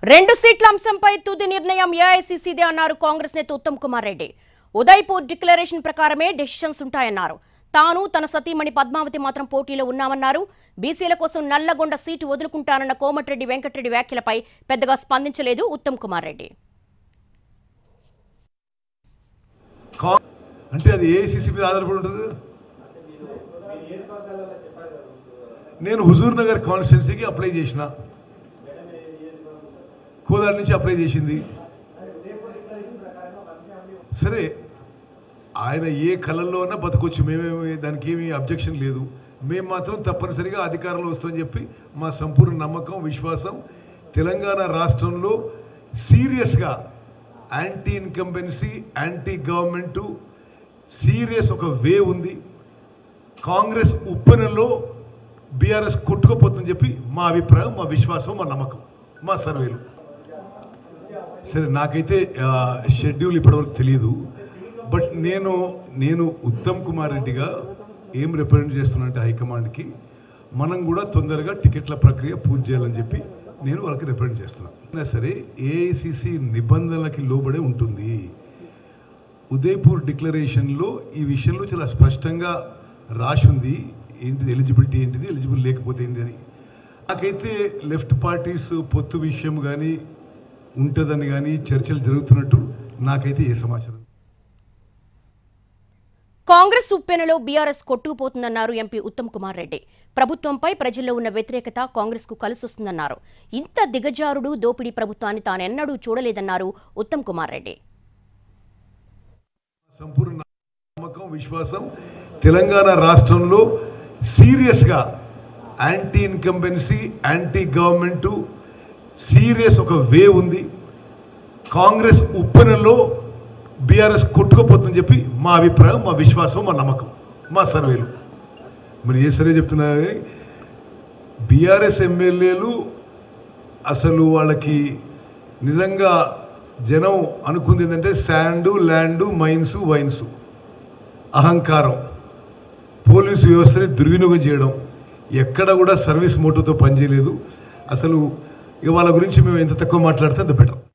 రెండు సీట్ల అంశంపై తుది నిర్ణయం ఏఐసీసీదే అన్నారు కాంగ్రెస్ నేత ఉత్తమ్ కుమార్ రెడ్డి ఉదయ్పూర్ డిక్లరేషన్ ప్రకారమే డెసిషన్స్ ఉంటాయన్నారు తాను తన సతీమణి పద్మావతి మాత్రం పోటీలో ఉన్నామన్నారు బీసీల కోసం నల్లగొండ సీటు వదులుకుంటానన్న కోమటిరెడ్డి వెంకటరెడ్డి వ్యాఖ్యలపై పెద్దగా స్పందించలేదు ఉత్తమ్ కుమార్ రెడ్డి కా- అంటే అది ఏఐసిసి మీద ఆధారపడి ఉంటుంది నేను హుజూర్ నగర్ కాన్స్టిట్యున్సీకి అప్లై చేసిన కోదాడి నుంచి అప్లై చేసింది సరే ఆయన ఏ కళల్లో ఉన్నా బతకొచ్చు మేమేమి దానికి ఏమీ అబ్జెక్షన్ లేదు మేము మాత్రం తప్పనిసరిగా అధికారంలో వస్తామని చెప్పి మా సంపూర్ణ నమ్మకం విశ్వాసం తెలంగాణ రాష్ట్రంలో సీరియస్గా anti incumbency anti government serious ఒక వే ఉంది కాంగ్రెస్ ఉప్పెనలో బీఆర్ఎస్ కొట్టుకుపోతుందని చెప్పి మా అభిప్రాయం మా విశ్వాసం మా నమ్మకం మా సర్వేలు సరే నాకైతే ఆ, షెడ్యూల్ ఇప్పటివరకు తెలియదు బట్ నేను నేను ఉత్తమ్ కుమార్ రెడ్డిగా ఏం రిప్రజెంట్ చేస్తున్నట్టే హైకమాండ్కి మనం కూడా తొందరగా టికెట్ల ప్రక్రియ పూర్తి చేయాలని చెప్పి నేను వాళ్ళకి రిప్రజెంట్ చేస్తున్నాను అయినా సరే ఏఐసిసి నిబంధనలకి లోబడే ఉంటుంది ఉదయపూర్ డిక్లరేషన్లో ఈ విషయంలో చాలా స్పష్టంగా రాసి ఉంది ఏంటిది ఎలిజిబిలిటీ ఏంటిది ఎలిజిబుల్ లేకపోతే ఏంటి అని నాకైతే లెఫ్ట్ పార్టీస్ పొత్తు విషయం కానీ ఉంటుందని కానీ చర్చలు జరుగుతున్నట్టు నాకైతే ఏ సమాచారం కాంగ్రెస్ ఉప్పెనలో బీఆర్ఎస్ కొట్టుకుపోతుందన్నారు ఎంపీ ఉత్తమ్ కుమార్ రెడ్డి ప్రభుత్వంపై ప్రజల్లో ఉన్న వ్యతిరేకత కాంగ్రెస్ కు కలిసొస్తుందన్నారు ఇంత దిగజారుడు దోపిడీ ప్రభుత్వాన్ని తానెన్నడూ చూడలేదన్నారు ఉత్తమ్ కుమార్ రెడ్డి సంపూర్ణ నమ్మకం విశ్వాసం తెలంగాణ రాష్ట్రంలో సీరియస్గా anti incumbency anti government serious ఒక వే ఉంది కాంగ్రెస్ ఉప్పెనలో బీఆర్ఎస్ కొట్టుకుపోతుందని చెప్పి మా అభిప్రాయం మా విశ్వాసం మా నమ్మకం మా సర్వేలు మరి ఏ సర్వే చెప్తున్నా బీఆర్ఎస్ ఎమ్మెల్యేలు అసలు వాళ్ళకి నిజంగా జనం అనుకుంది ఏంటంటే శాండు ల్యాండు మైన్స్ వైన్స్ అహంకారం పోలీసు వ్యవస్థని దుర్వినియోగం చేయడం ఎక్కడ కూడా సర్వీస్ మోటోతో పనిచేయలేదు అసలు ఇక వాళ్ళ గురించి మేము ఎంత తక్కువ మాట్లాడితే అంత బెటర్